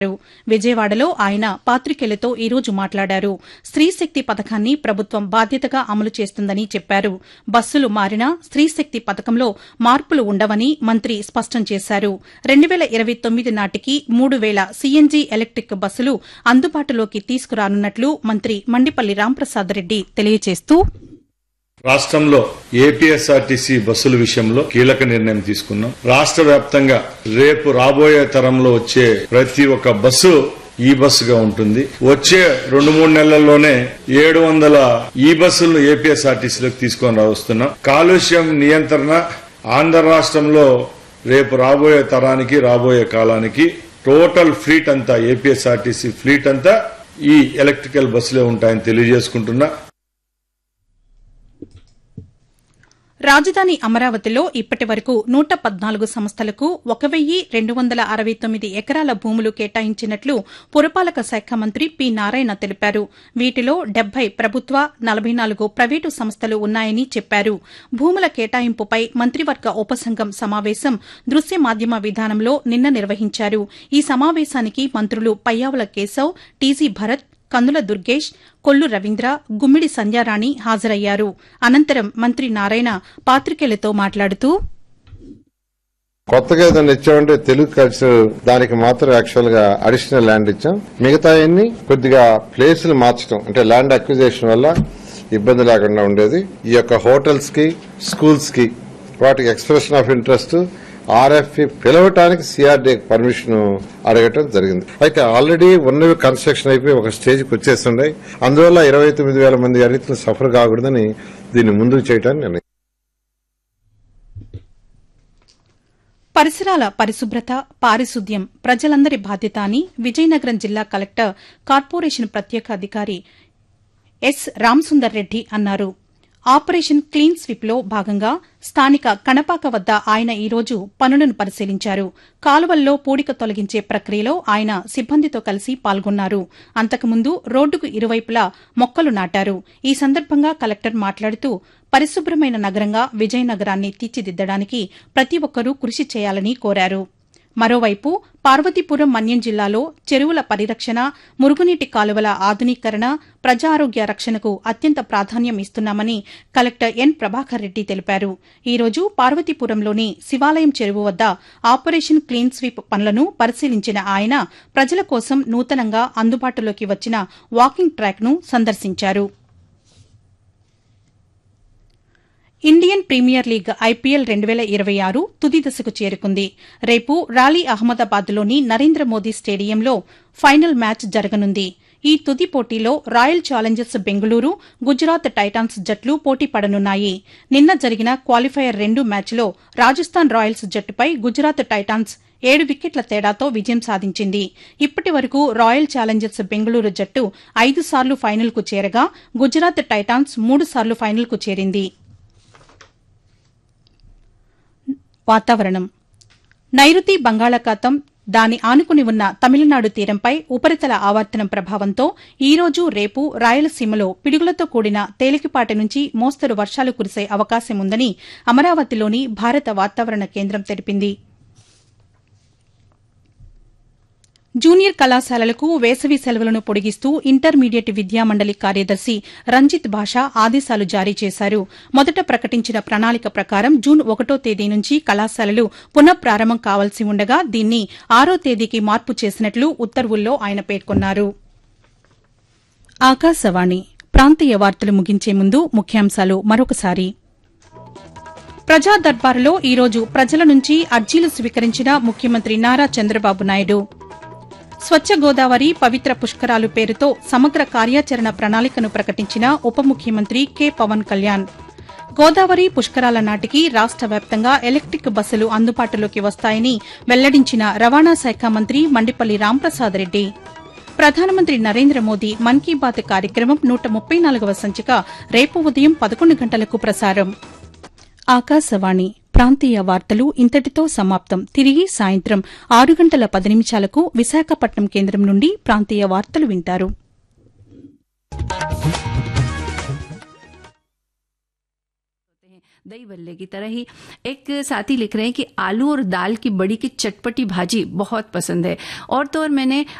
విజయవాడలో ఆయన పాతికేయులతో ఈ రోజు మాట్లాడారు స్త్రీశక్తి పథకాన్ని ప్రభుత్వం బాధ్యతగా అమలు చేస్తుందని చెప్పారు బస్సులు మారినా స్త్రీశక్తి పథకంలో మార్పులు ఉండవని మంత్రి స్పష్టం చేశారు రెండు వేల ఇరవై తొమ్మిది నాటికి మూడు వేల సీఎన్జీ ఎలక్టిక్ బస్సులు అందుబాటులోకి తీసుకురానున్నట్లు మంత్రి మండిపల్లి రాంప్రసాద్ రెడ్డి తెలియజేస్తూ రాష్ట్రంలో ఏపీఎస్ఆర్టీసీ బస్సుల విషయంలో కీలక నిర్ణయం తీసుకున్నాం రాష్ట్ర వ్యాప్తంగా రేపు రాబోయే తరంలో వచ్చే ప్రతి ఒక్క బస్సు ఈ బస్సుగా ఉంటుంది వచ్చే రెండు మూడు నెలల్లోనే ఏడు వందల ఈ బస్సులను ఏపీఎస్ఆర్టీసీలోకి తీసుకొని రావస్తున్నాం కాలుష్యం నియంత్రణ ఆంధ్ర రాష్ట్రంలో రేపు రాబోయే తరానికి రాబోయే కాలానికి టోటల్ ఫ్లీట్ అంతా ఏపీఎస్ఆర్టీసీ ఫ్లీట్ అంతా ఈ ఎలక్ట్రికల్ బస్సులే ఉంటాయని తెలియజేసుకుంటున్నా రాజధాని అమరావతిలో ఇప్పటి వరకు నూట పద్నాలుగు సంస్థలకు ఒక వెయ్యి రెండు వందల అరవై తొమ్మిది ఎకరాల భూములు కేటాయించినట్లు పురపాలక శాఖ మంత్రి పి నారాయణ తెలిపారు వీటిలో డెబ్బై ప్రభుత్వ నలభై నాలుగు ప్రైవేటు సంస్థలు ఉన్నాయని చెప్పారు భూముల కేటాయింపుపై మంత్రివర్గ ఉపసంఘం సమావేశం దృశ్య మాధ్యమ విధానంలో నిన్న నిర్వహించారు ఈ సమావేశానికి మంత్రులు పయ్యావుల కేశవ్ టీజీ భరత్ కందుల దుర్గేష్ కొల్లు రవీంద్ర గుమ్మిడి సంధ్యారాణి హాజరయ్యారు అనంతరం మంత్రి నారాయణ పాతికేయులతో మాట్లాడుతూ కొత్తగా ఏదైనా ఇచ్చామంటే తెలుగు కల్చర్ దానికి మాత్రం యాక్చువల్ గా అడిషనల్ ల్యాండ్ ఇచ్చాం మిగతా అన్ని కొద్దిగా ప్లేసులు మార్చడం అంటే ల్యాండ్ అక్విజిషన్ వల్ల ఇబ్బంది లేకుండా ఉండేది ఈ యొక్క హోటల్స్ కి స్కూల్స్ కి వాటికి ఎక్స్ప్రెషన్ ఆఫ్ ఇంట్రెస్ట్ ఆర్ఎఫ్ఈ పిలవటానికి సిఆర్డీ పర్మిషన్ అడగటం జరిగింది అయితే ఆల్రెడీ ఉన్నవి కన్స్ట్రక్షన్ అయిపోయి ఒక స్టేజ్కి వచ్చేస్తున్నాయి అందువల్ల ఇరవై తొమ్మిది వేల మంది రైతులు సఫర్ కాకూడదని దీన్ని ముందుకు చేయడానికి నిర్ణయం పరిసరాల పరిశుభ్రత పారిశుద్ధ్యం ప్రజలందరి బాధ్యత అని విజయనగరం జిల్లా కలెక్టర్ కార్పొరేషన్ ప్రత్యేక అధికారి ఎస్ రామసుందర్ రెడ్డి అన్నారు ఆపరేషన్ క్లీన్ స్వీప్ లో భాగంగా స్థానిక కణపాక వద్ద ఆయన ఈ రోజు పనులను పరిశీలించారు కాలువల్లో పూడిక తొలగించే ప్రక్రియలో ఆయన సిబ్బందితో కలిసి పాల్గొన్నారు అంతకుముందు రోడ్డుకు ఇరువైపులా మొక్కలు నాటారు ఈ సందర్భంగా కలెక్టర్ మాట్లాడుతూ పరిశుభ్రమైన నగరంగా విజయనగరాన్ని తీర్చిదిద్దడానికి ప్రతి ఒక్కరూ కృషి చేయాలని కోరారు మరోవైపు పార్వతీపురం మన్యం జిల్లాలో చెరువుల పరిరక్షణ మురుగునీటి కాలువల ఆధునీకరణ ప్రజా ఆరోగ్య రక్షణకు అత్యంత ప్రాధాన్యం ఇస్తున్నామని కలెక్టర్ ఎన్ ప్రభాకర్ రెడ్డి తెలిపారు ఈ రోజు పార్వతీపురంలోని శివాలయం చెరువు వద్ద ఆపరేషన్ క్లీన్ స్వీప్ పనులను పరిశీలించిన ఆయన ప్రజల కోసం నూతనంగా అందుబాటులోకి వచ్చిన వాకింగ్ ట్రాక్ను సందర్శించారు ఇండియన్ ప్రీమియర్ లీగ్ ఐపీఎల్ రెండు వేల ఇరవై ఆరు తుది దశకు చేరుకుంది రేపు రాలీ అహ్మదాబాద్లోని నరేంద్ర మోదీ స్టేడియంలో ఫైనల్ మ్యాచ్ జరగనుంది ఈ తుది పోటీలో Royal Challengers Bengaluru Gujarat Titans జట్లు పోటీ పడనున్నాయి నిన్న జరిగిన క్వాలిఫైయర్ రెండు మ్యాచ్లో రాజస్థాన్ రాయల్స్ జట్టుపై గుజరాత్ టైటాన్స్ ఏడు వికెట్ల తేడాతో విజయం సాధించింది ఇప్పటి వరకు రాయల్ ఛాలెంజర్స్ బెంగళూరు జట్టు ఐదు సార్లు ఫైనల్కు చేరగా గుజరాత్ టైటాన్స్ మూడు సార్లు ఫైనల్కు చేరింది వాతావరణం నైరుతి బంగాళాఖాతం దాని ఆనుకుని ఉన్న తమిళనాడు తీరంపై ఉపరితల ఆవర్తనం ప్రభావంతో ఈ రోజు రేపు రాయలసీమలో పిడుగులతో కూడిన తేలికపాటి నుంచి మోస్తరు వర్షాలు కురిసే అవకాశం ఉందని అమరావతిలోని భారత వాతావరణ కేంద్రం తెలిపింది జూనియర్ కళాశాలలకు వేసవి సెలవులను పొడిగిస్తూ ఇంటర్మీడియట్ విద్యామండలి కార్యదర్శి రంజిత్ భాషా ఆదేశాలు జారీ చేశారు మొదట ప్రకటించిన ప్రణాళిక ప్రకారం జూన్ ఒకటో తేదీ నుంచి కళాశాలలు పునఃప్రారంభం కావాల్సి ఉండగా దీన్ని ఆరో తేదీకి మార్పు చేసినట్లు ఉత్తర్వుల్లో ఆయన పేర్కొన్నారు ఆకాశవాణి ప్రాంతీయ వార్తలు ముగించే ముందు ముఖ్యాంశాలు మరొకసారి ప్రజా దర్బారులో ఈరోజు ప్రజల నుంచి అర్జీలు స్వీకరించిన ముఖ్యమంత్రి నారా చంద్రబాబు నాయుడు స్వచ్ఛ గోదావరి పవిత్ర పుష్కరాలు పేరుతో సమగ్ర కార్యాచరణ ప్రణాళికను ప్రకటించిన ఉప ముఖ్యమంత్రి కె పవన్ కళ్యాణ్ గోదావరి పుష్కరాల నాటికి రాష్ట వ్యాప్తంగా ఎలక్టిక్ బస్సులు అందుబాటులోకి వస్తాయని వెల్లడించిన రవాణా శాఖ మంత్రి మండిపల్లి రాంప్రసాద్ రెడ్డి ప్రధానమంత్రి నరేంద్ర మోదీ మన్ కీ బాత్ కార్యక్రమం నూట ముప్పై నాలుగవ సంచిక రేపు ఉదయం పదకొండు గంటలకు ప్రసారం ఆకాశవాణి ప్రాంతీయ వార్తలు ఇంతటితో సమాప్తం తిరిగి సాయంత్రం ఆరు గంటల పది నిమిషాలకు విశాఖపట్నం కేంద్రం నుండి ప్రాంతీయ వార్తలు వింటారు दही भल्ले की तरह ही एक साथी लिख रहे हैं कि आलू और दाल की बड़ी की चटपटी भाजी बहुत पसंद है और तो और मैंने